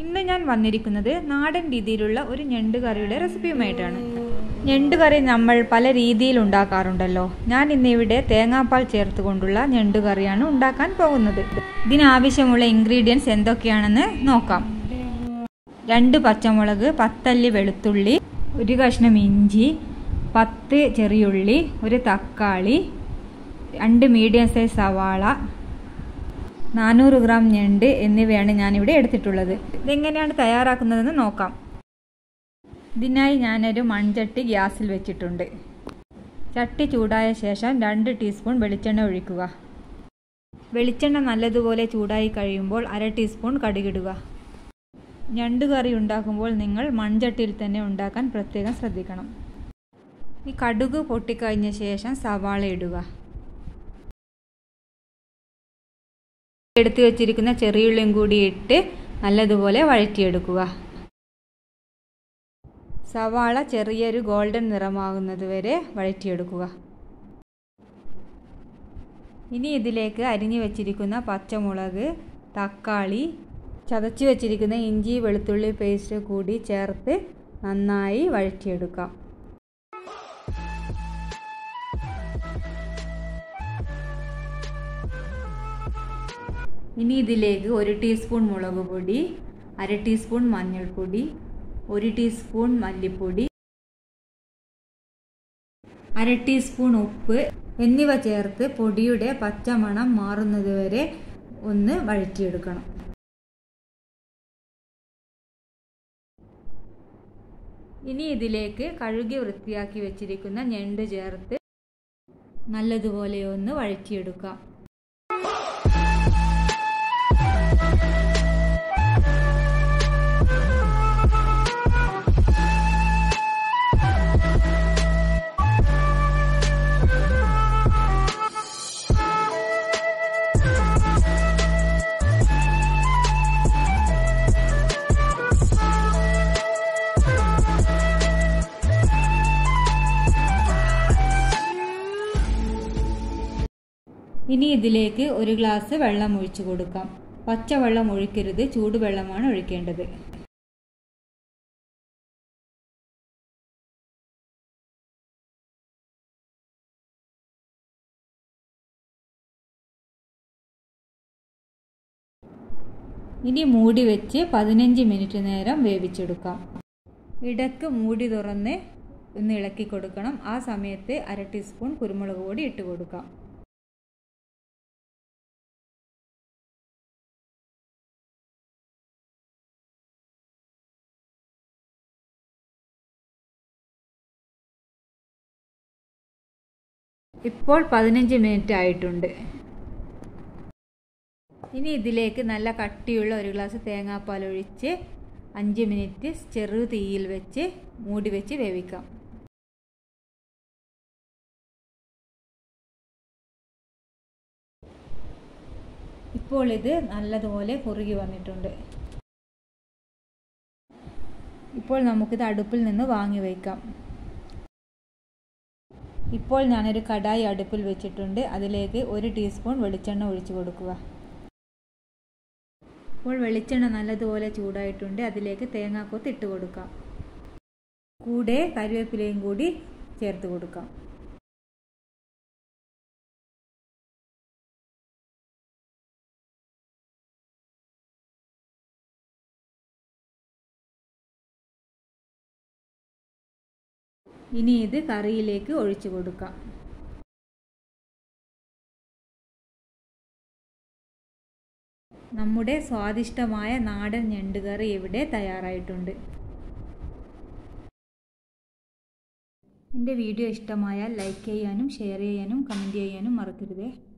ഇന്ന് ഞാൻ വന്നിരിക്കുന്നത് നാടൻ രീതിയിലുള്ള ഒരു ഞണ്ട് കറിയുടെ റെസിപ്പിയുമായിട്ടാണ് ഞണ്ട് കറി നമ്മൾ പല രീതിയിൽ ഉണ്ടാക്കാറുണ്ടല്ലോ ഞാൻ ഇന്നിവിടെ തേങ്ങാപ്പാൽ ചേർത്തുകൊണ്ടുള്ള ഞണ്ട് കറിയാണ് ഉണ്ടാക്കാൻ പോകുന്നത് ഇതിനാവശ്യമുള്ള ഇൻഗ്രീഡിയൻസ് എന്തൊക്കെയാണെന്ന് നോക്കാം രണ്ട് പച്ചമുളക് പത്തല്ലി വെളുത്തുള്ളി ഒരു കഷ്ണം ഇഞ്ചി പത്ത് ചെറിയുള്ളി ഒരു തക്കാളി രണ്ട് മീഡിയം സൈസ് സവാള നാനൂറ് ഗ്രാം ഞണ്ട് എന്നിവയാണ് ഞാനിവിടെ എടുത്തിട്ടുള്ളത് ഇതെങ്ങനെയാണ് തയ്യാറാക്കുന്നതെന്ന് നോക്കാം ഇതിനായി ഞാനൊരു മൺചട്ടി ഗ്യാസിൽ വെച്ചിട്ടുണ്ട് ചട്ടി ചൂടായ ശേഷം രണ്ട് ടീസ്പൂൺ വെളിച്ചെണ്ണ ഒഴിക്കുക വെളിച്ചെണ്ണ നല്ലതുപോലെ ചൂടായി കഴിയുമ്പോൾ അര ടീസ്പൂൺ കടുകിടുക ഞണ്ട് കറി ഉണ്ടാക്കുമ്പോൾ നിങ്ങൾ മൺചട്ടിയിൽ തന്നെ ഉണ്ടാക്കാൻ പ്രത്യേകം ശ്രദ്ധിക്കണം ഈ കടുക് പൊട്ടിക്കഴിഞ്ഞ ശേഷം സവാള ഇടുക എടുത്തു വെച്ചിരിക്കുന്ന ചെറിയുള്ളിയും കൂടി ഇട്ട് നല്ലതുപോലെ വഴറ്റിയെടുക്കുക സവാള ചെറിയൊരു ഗോൾഡൻ നിറമാകുന്നത് വരെ വഴറ്റിയെടുക്കുക ഇനി ഇതിലേക്ക് അരിഞ്ഞു വെച്ചിരിക്കുന്ന പച്ചമുളക് തക്കാളി ചതച്ച് വെച്ചിരിക്കുന്ന ഇഞ്ചി വെളുത്തുള്ളി പേസ്റ്റ് കൂടി ചേർത്ത് നന്നായി വഴറ്റിയെടുക്കാം ഇനി ഇതിലേക്ക് ഒരു ടീസ്പൂൺ മുളക് പൊടി അര ടീസ്പൂൺ മഞ്ഞൾപ്പൊടി ഒരു ടീസ്പൂൺ മല്ലിപ്പൊടി അര ടീസ്പൂൺ ഉപ്പ് എന്നിവ ചേർത്ത് പൊടിയുടെ പച്ചമണം മാറുന്നത് വരെ ഒന്ന് വഴറ്റിയെടുക്കണം ഇനി ഇതിലേക്ക് കഴുകി വൃത്തിയാക്കി വെച്ചിരിക്കുന്ന ഞണ്ട് ചേർത്ത് നല്ലതുപോലെ ഒന്ന് വഴറ്റിയെടുക്കാം ഇനി ഇതിലേക്ക് ഒരു ഗ്ലാസ് വെള്ളം ഒഴിച്ചു കൊടുക്കാം പച്ചവെള്ളം ഒഴിക്കരുത് ചൂടുവെള്ളമാണ് ഒഴിക്കേണ്ടത് ഇനി മൂടി വെച്ച് പതിനഞ്ച് മിനിറ്റ് നേരം വേവിച്ചെടുക്കാം ഇടക്ക് മൂടി തുറന്ന് ഒന്ന് ഇളക്കി കൊടുക്കണം ആ സമയത്ത് അര ടീസ്പൂൺ കുരുമുളക് പൊടി ഇട്ട് കൊടുക്കാം ഇപ്പോൾ പതിനഞ്ച് മിനിറ്റ് ആയിട്ടുണ്ട് ഇനി ഇതിലേക്ക് നല്ല കട്ടിയുള്ള ഒരു ഗ്ലാസ് തേങ്ങാപ്പാൽ ഒഴിച്ച് അഞ്ച് മിനിറ്റ് ചെറു തീയിൽ വെച്ച് മൂടി വെച്ച് വേവിക്കാം ഇപ്പോൾ ഇത് നല്ലതുപോലെ കുറുകി വന്നിട്ടുണ്ട് ഇപ്പോൾ നമുക്കിത് അടുപ്പിൽ നിന്ന് വാങ്ങി വയ്ക്കാം ഇപ്പോൾ ഞാനൊരു കടായി അടുപ്പിൽ വെച്ചിട്ടുണ്ട് അതിലേക്ക് ഒരു ടീസ്പൂൺ വെളിച്ചെണ്ണ ഒഴിച്ചു കൊടുക്കുക ഇപ്പോൾ വെളിച്ചെണ്ണ നല്ലതുപോലെ ചൂടായിട്ടുണ്ട് അതിലേക്ക് തേങ്ങാക്കൊത്ത് ഇട്ട് കൊടുക്കാം കൂടെ കറിവേപ്പിലയും കൂടി ചേർത്ത് കൊടുക്കാം ഇനി ഇത് കറിയിലേക്ക് ഒഴിച്ചു കൊടുക്കാം നമ്മുടെ സ്വാദിഷ്ടമായ നാടൻ ഞണ്ടുകറി ഇവിടെ തയ്യാറായിട്ടുണ്ട് എൻ്റെ വീഡിയോ ഇഷ്ടമായാൽ ലൈക്ക് ചെയ്യാനും ഷെയർ ചെയ്യാനും കമൻറ്റ് ചെയ്യാനും മറക്കരുതേ